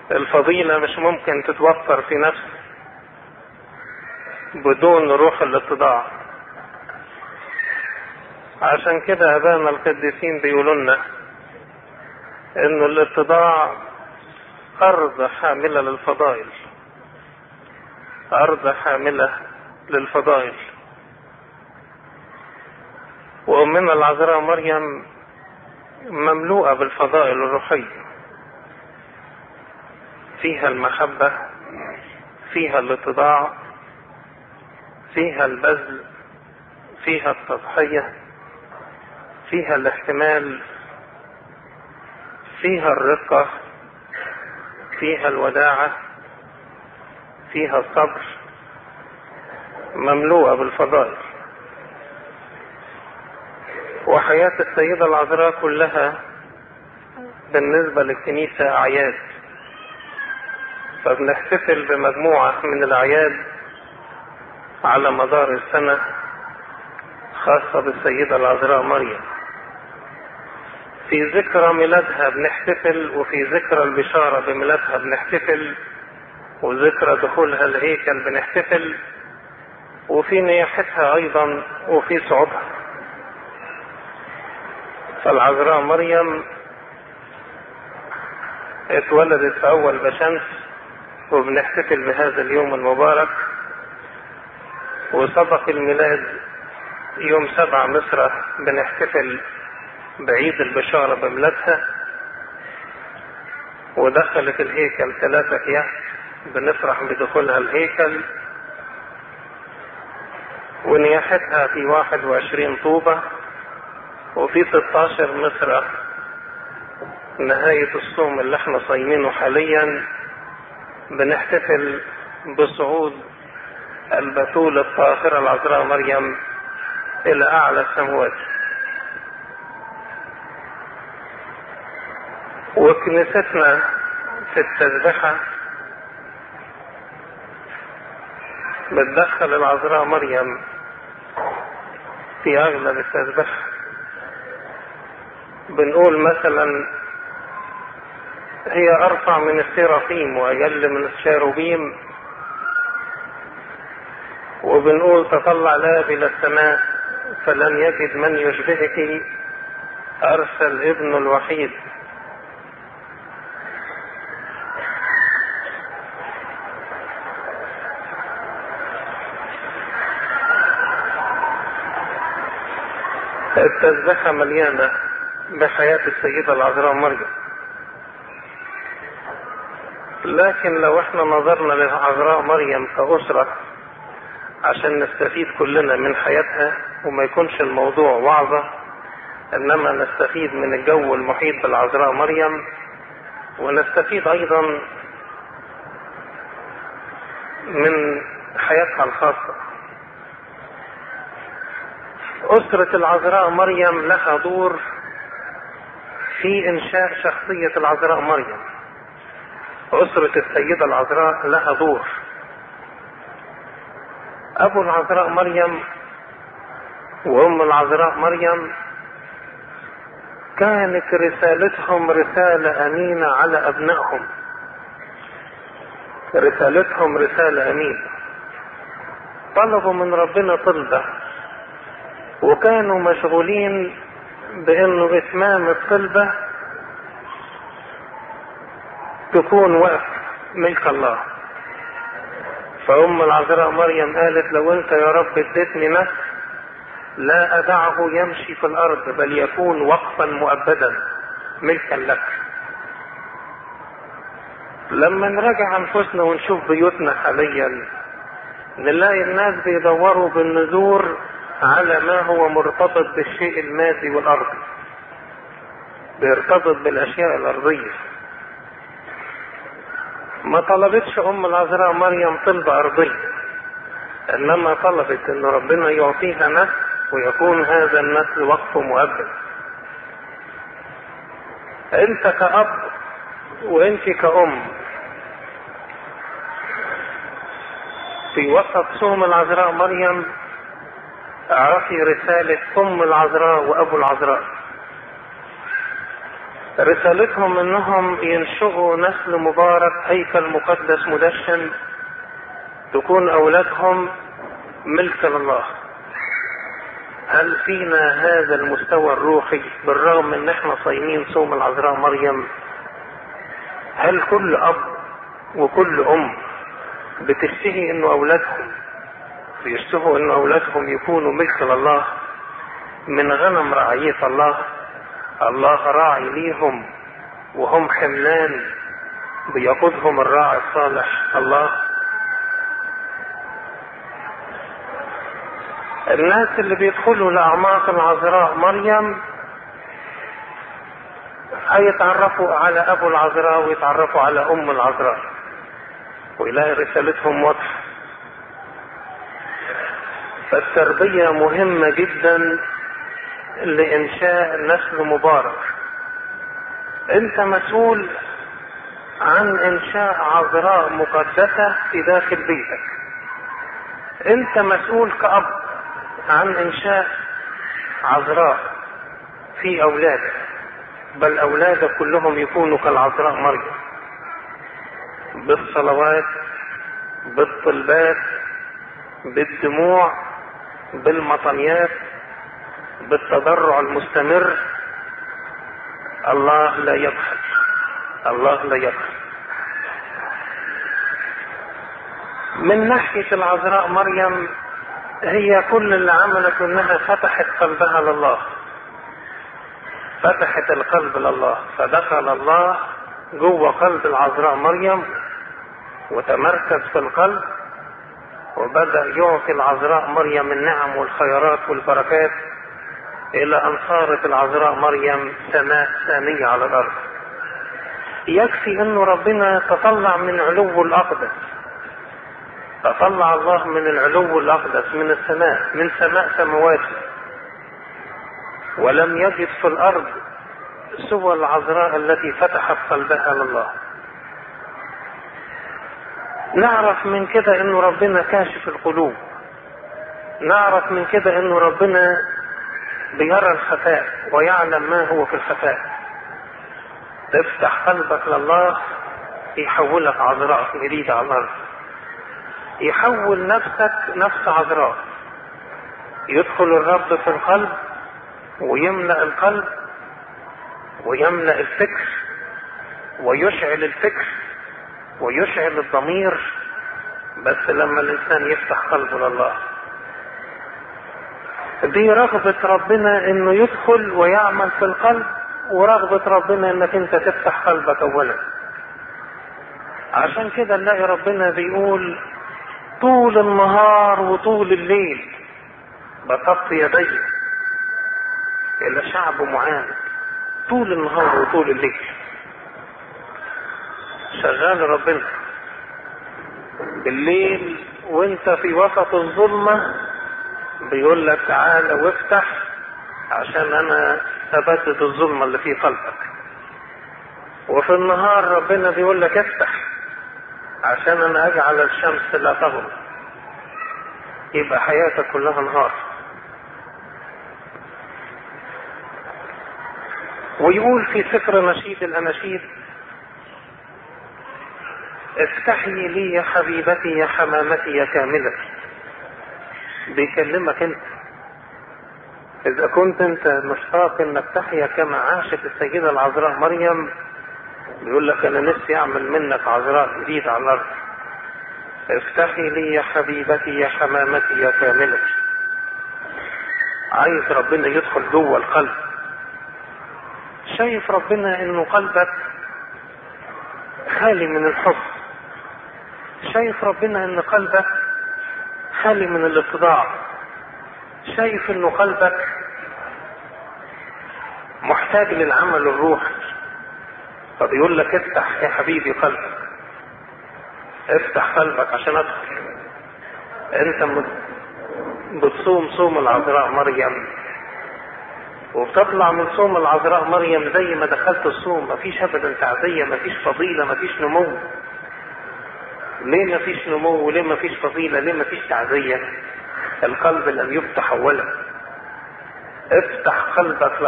الفضيلة مش ممكن تتوفر في نفس بدون روح الاتضاع عشان كده ابانا القديسين بيقولوا لنا انه الاتضاع ارض حاملة للفضائل ارض حاملة للفضائل وامنا العذراء مريم مملوءة بالفضائل الروحية فيها المحبة فيها الاتضاع فيها البذل فيها التضحية فيها الاحتمال فيها الرقة فيها الوداعة فيها الصبر مملوءة بالفضائل وحياة السيدة العذراء كلها بالنسبة للكنيسة أعياد فبنحتفل بمجموعة من الأعياد على مدار السنة خاصة بالسيدة العذراء مريم في ذكرى ميلادها بنحتفل وفي ذكرى البشارة بميلادها بنحتفل وذكرى دخولها الهيكل بنحتفل وفي نياحتها أيضا وفي صعودها فالعذراء مريم اتولدت في أول بشمس وبنحتفل بهذا اليوم المبارك وسبق الميلاد يوم سبع مصر بنحتفل بعيد البشارة بميلادها ودخلت الهيكل ثلاثة أيام بنفرح بدخولها الهيكل ونياحتها في واحد وعشرين طوبة وفي 16 مصر نهاية الصوم اللي احنا صايمينه حاليا بنحتفل بصعود البتول الطاهرة العذراء مريم إلى أعلى السموات وكنيستنا في التسبحة بتدخل العذراء مريم في أغلب التسبحة بنقول مثلا هي أرفع من السيرافيم وأجل من الشاروبيم وبنقول تطلع لاب إلى السماء فلم يجد من يشبهك أرسل ابن الوحيد التسبحة مليانة بحياة السيدة العذراء مريم لكن لو احنا نظرنا للعذراء مريم كأسرة عشان نستفيد كلنا من حياتها وما يكونش الموضوع وعظة انما نستفيد من الجو المحيط بالعذراء مريم ونستفيد ايضا من حياتها الخاصة أسرة العذراء مريم لها دور في إنشاء شخصية العذراء مريم أسرة السيدة العذراء لها دور أبو العذراء مريم وأم العذراء مريم كانت رسالتهم رسالة أمينة على أبنائهم رسالتهم رسالة أمينة طلبوا من ربنا طلبة وكانوا مشغولين بأنه إتمام الطلبة تكون وقف ملك الله فأم العذراء مريم قالت لو أنت يا رب اديتني نفس لا أدعه يمشي في الأرض بل يكون وقفا مؤبدا ملكا لك لما نراجع أنفسنا ونشوف بيوتنا حاليا نلاقي الناس بيدوروا بالنذور على ما هو مرتبط بالشيء المادي والأرضي بيرتبط بالأشياء الأرضية ما طلبتش ام العذراء مريم طلب ارضية انما طلبت ان ربنا يعطيها نسل ويكون هذا النسل وقف مؤبد انت كأب وانت كأم في وسط صوم العذراء مريم اعرفي رسالة ام العذراء وابو العذراء رسالتهم انهم ينشئوا نسل مبارك هيكل مقدس مدشن تكون اولادهم ملك لله هل فينا هذا المستوى الروحي بالرغم ان احنا صايمين صوم العذراء مريم هل كل اب وكل ام بتشتهي انه اولادهم بيشتهوا انه اولادهم يكونوا ملك لله من غنم رعية الله الله راعي ليهم وهم حملان بيقودهم الراعي الصالح الله الناس اللي بيدخلوا لأعماق العذراء مريم هيتعرفوا على أبو العذراء ويتعرفوا على أم العذراء ويلاقي رسالتهم واضحة فالتربية مهمة جدا لإنشاء نسل مبارك أنت مسؤول عن إنشاء عذراء مقدسة في داخل بيتك أنت مسؤول كأب عن إنشاء عذراء في أولادك بل أولادك كلهم يكونوا كالعذراء مريم بالصلوات بالطلبات بالدموع بالمطنيات بالتضرع المستمر الله لا يبخل الله لا يبخل من ناحية العذراء مريم هي كل اللي عملت انها فتحت قلبها لله فتحت القلب لله فدخل الله جوه قلب العذراء مريم وتمركز في القلب وبدأ يعطي العذراء مريم النعم والخيرات والبركات إلى أن صارت العذراء مريم سماء ثانية على الأرض يكفي أنه ربنا تطلع من علو الأقدس تطلع الله من العلو الأقدس من السماء من سماء سمواته ولم يجد في الأرض سوى العذراء التي فتحت قلبها لله نعرف من كده انه ربنا كاشف القلوب نعرف من كده انه ربنا بيرى الخفاء ويعلم ما هو في الخفاء تفتح قلبك لله يحولك عذراء جديدة على الأرض يحول نفسك نفس عذراء يدخل الرب في القلب ويملأ القلب ويملأ الفكر ويشعل الفكر ويشعل الضمير بس لما الانسان يفتح قلبه لله دي رغبة ربنا انه يدخل ويعمل في القلب ورغبة ربنا انك انت تفتح قلبك اولا عشان كده نلاقي ربنا بيقول طول النهار وطول الليل بسطت يدي الى شعب معاند طول النهار وطول الليل شغال ربنا بالليل وانت في وسط الظلمة بيقول لك تعالى وافتح عشان انا ثبتت الظلمة اللي في قلبك وفي النهار ربنا بيقول لك افتح عشان انا اجعل الشمس لا تغرب يبقى حياتك كلها نهار ويقول في سفر نشيد الاناشيد افتحي لي يا حبيبتي يا حمامتي يا كاملتي بيكلمك انت اذا كنت انت مشتاق انك تحيا كما عاشت السيدة العذراء مريم بيقول لك انا نفسي اعمل منك عذراء جديدة على الارض افتحي لي يا حبيبتي يا حمامتي يا كاملتي عايز ربنا يدخل جوه القلب شايف ربنا انه قلبك خالي من الحب شايف ربنا ان قلبك خالي من الاتضاع شايف انه قلبك محتاج للعمل الروحي فبيقول لك افتح يا حبيبي قلبك افتح قلبك عشان ادخل انت بتصوم صوم العذراء مريم وبتطلع من صوم العذراء مريم زي ما دخلت الصوم مفيش ابدا تعزيه مفيش فضيله مفيش نمو ليه مفيش نمو وليه مفيش فضيله ليه مفيش تعزيه القلب لم يفتح اولا افتح قلبك